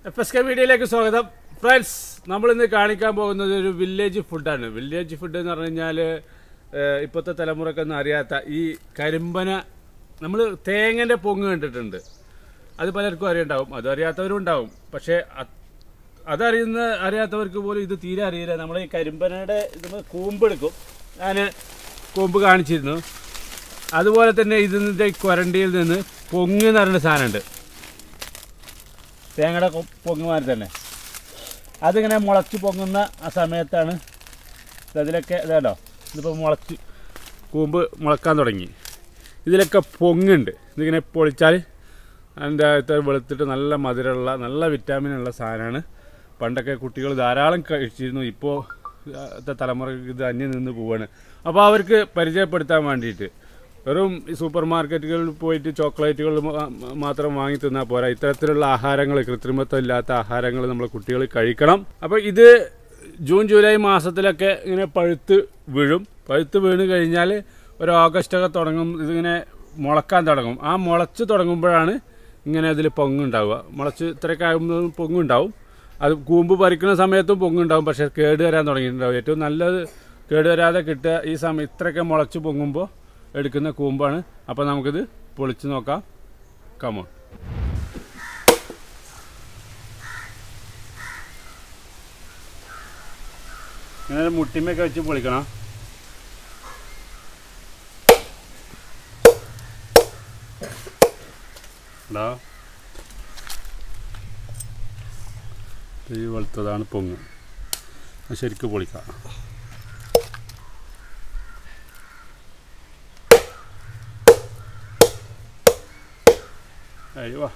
F S K മീഡിയയിലേക്ക് സ്വാഗതം friends നമ്മൾ ഇന്ന് കാണിക്കാൻ പോകുന്നത് ഒരു വില്ലേജ് ഫുഡാണ് വില്ലേജ് ഫുഡ് എന്ന് പറഞ്ഞു കഴിഞ്ഞാൽ ഇപ്പോഴത്തെ തലമുറക്കൊന്നും അറിയാത്ത ഈ കരിമ്പന നമ്മൾ തേങ്ങൻ്റെ പൊങ്ങ് കണ്ടിട്ടുണ്ട് അത് പലർക്കും അറിയുണ്ടാവും അത് അറിയാത്തവരും ഉണ്ടാവും പക്ഷേ അത് അതറിയുന്ന അറിയാത്തവർക്ക് പോലും ഇത് തീരെ അറിയില്ല നമ്മൾ ഈ കരിമ്പനയുടെ ഇത് കൂമ്പെടുക്കും ഞാൻ കൂമ്പ് കാണിച്ചിരുന്നു അതുപോലെ തന്നെ ഇതിൻ്റെ കൊരണ്ടിയിൽ നിന്ന് പൊങ്ങ് എന്ന് പറയുന്ന സാധനമുണ്ട് തേങ്ങയുടെ കൊ- പൊങ്ങുമാതിരി തന്നെ അതിങ്ങനെ മുളച്ച് പൊങ്ങുന്ന ആ സമയത്താണ് അതിലൊക്കെ ഇതാട്ടോ ഇതിപ്പോൾ മുളച്ച് കൂമ്പ് മുളക്കാൻ തുടങ്ങി ഇതിലൊക്കെ പൊങ്ങുണ്ട് ഇതിങ്ങനെ പൊളിച്ചാൽ അതിൻ്റെ അകത്ത് വെളുത്തിട്ട് നല്ല മധുരമുള്ള നല്ല വിറ്റാമിനുള്ള സാധനമാണ് പണ്ടൊക്കെ കുട്ടികൾ ധാരാളം കഴിച്ചിരുന്നു ഇപ്പോൾ ഇത്തെ തലമുറയ്ക്ക് ഇത് അന്യം നിന്ന് പോവാണ് അപ്പോൾ അവർക്ക് പരിചയപ്പെടുത്താൻ വേണ്ടിയിട്ട് വെറും ഈ സൂപ്പർ മാർക്കറ്റുകളിൽ പോയിട്ട് ചോക്ലേറ്റുകൾ മാ- മാത്രം വാങ്ങി തിന്നാൽ പോരാ ഇത്തരത്തിലുള്ള ആഹാരങ്ങൾ കൃത്രിമത്വം ഇല്ലാത്ത ആഹാരങ്ങൾ നമ്മൾ കുട്ടികൾ കഴിക്കണം അപ്പോൾ ഇത് ജൂൺ ജൂലൈ മാസത്തിലൊക്കെ ഇങ്ങനെ പഴുത്ത് വീഴും പഴുത്ത് വീണ് കഴിഞ്ഞാൽ ഒരു ഓഗസ്റ്റൊക്കെ തുടങ്ങും ഇതിങ്ങനെ മുളക്കാൻ തുടങ്ങും ആ മുളച്ച് തുടങ്ങുമ്പോഴാണ് ഇങ്ങനെ ഇതിൽ പൊങ്ങുണ്ടാവുക മുളച്ച് ഇത്രയൊക്കെ ആകുമ്പോൾ പൊങ്ങുണ്ടാവും അത് കൂമ്പ് പറിക്കുന്ന സമയത്തും പൊങ്ങുണ്ടാവും പക്ഷേ കേട് വരാൻ തുടങ്ങിയിട്ടുണ്ടാവും ഏറ്റവും നല്ലത് കേട് വരാതെ കിട്ടുക ഈ സമയം ഇത്രയൊക്കെ മുളച്ച് പൊങ്ങുമ്പോൾ എടുക്കുന്ന കൂമ്പാണ് അപ്പോൾ നമുക്കിത് പൊളിച്ച് നോക്കാം കമോൺ ഇങ്ങനെ മുട്ടിമയൊക്കെ വെച്ച് പൊളിക്കണം എടാ ഈ വെളുത്തതാണ് പൊങ്ങ് അത് ശരിക്കും പൊളിക്കാം അയ്യോ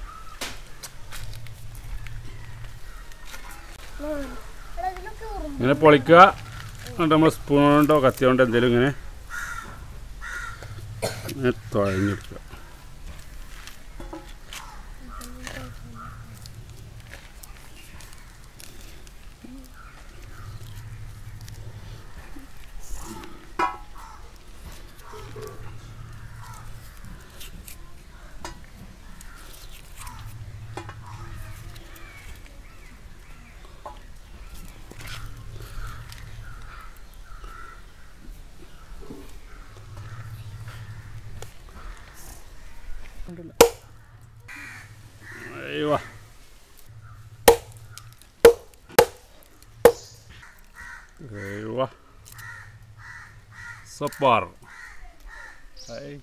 ഇങ്ങനെ പൊളിക്കുക എന്നിട്ട് നമ്മൾ സ്പൂൺ കൊണ്ടോ കത്തി കൊണ്ടോ എന്തെങ്കിലും ഇങ്ങനെ ഇങ്ങനെ തുഴഞ്ഞെടുക്കുക അയ്യോ അയ്യോ സൂപ്പർ ഹായ്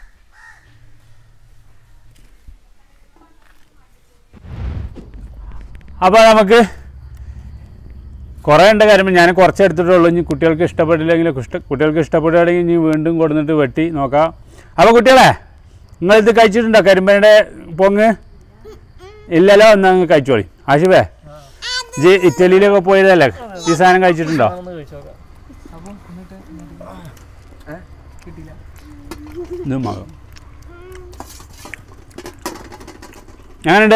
അപ്പോൾ നമുക്ക് കുറേ ഉണ്ട് കാര്യം ഞാൻ കുറച്ച് എടുത്തിട്ടുള്ളൂ ഇനി കുട്ടികൾക്ക് ഇഷ്ടപ്പെട്ടില്ലെങ്കിൽ ഇഷ്ട കുട്ടികൾക്ക് ഇഷ്ടപ്പെടുകയാണെങ്കിൽ ഇനി വീണ്ടും കൊടുത്തിട്ട് വെട്ടി നോക്കാം അപ്പോൾ കുട്ടികളെ നിങ്ങളിത് കഴിച്ചിട്ടുണ്ടോ കരിമ്പനയുടെ പൊങ്ങ് ഇല്ലല്ലോ എന്നാ അങ്ങ് കഴിച്ചോളി ആഷിഫേ ജി ഇറ്റലിയിലൊക്കെ പോയതല്ലേ ഈ സാധനം കഴിച്ചിട്ടുണ്ടോ ഒന്ന് കഴിച്ചു നോക്കാം അപ്പം എന്നിട്ട് ഏ കിട്ടിയില്ല ഇത് മകം എങ്ങനെയുണ്ട്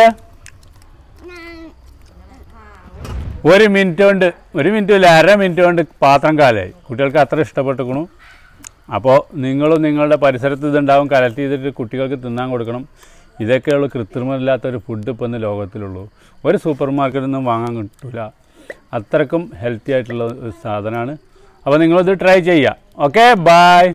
ഒരു മിനിറ്റ് കൊണ്ട് ഒരു മിനിറ്റ് ഇല്ല അര മിനിറ്റ് കൊണ്ട് പാത്രം കാലായി കുട്ടികൾക്ക് അത്ര ഇഷ്ടപ്പെട്ടിക്കണു അപ്പോൾ നിങ്ങളും നിങ്ങളുടെ പരിസരത്ത് ഇതുണ്ടാവും കലക്ട് ചെയ്തിട്ട് കുട്ടികൾക്ക് തിന്നാൻ കൊടുക്കണം ഇതൊക്കെയുള്ള കൃത്രിമമില്ലാത്ത ഒരു ഫുഡ് ഇപ്പോൾ ഇന്ന് ലോകത്തിലുള്ളൂ ഒരു സൂപ്പർ മാർക്കറ്റിൽ നിന്നും വാങ്ങാൻ കിട്ടില്ല അത്രക്കും ഹെൽത്തി ആയിട്ടുള്ള ഒരു സാധനമാണ് അപ്പോൾ നിങ്ങളിത് ട്രൈ ചെയ്യുക ഓക്കെ ബായ്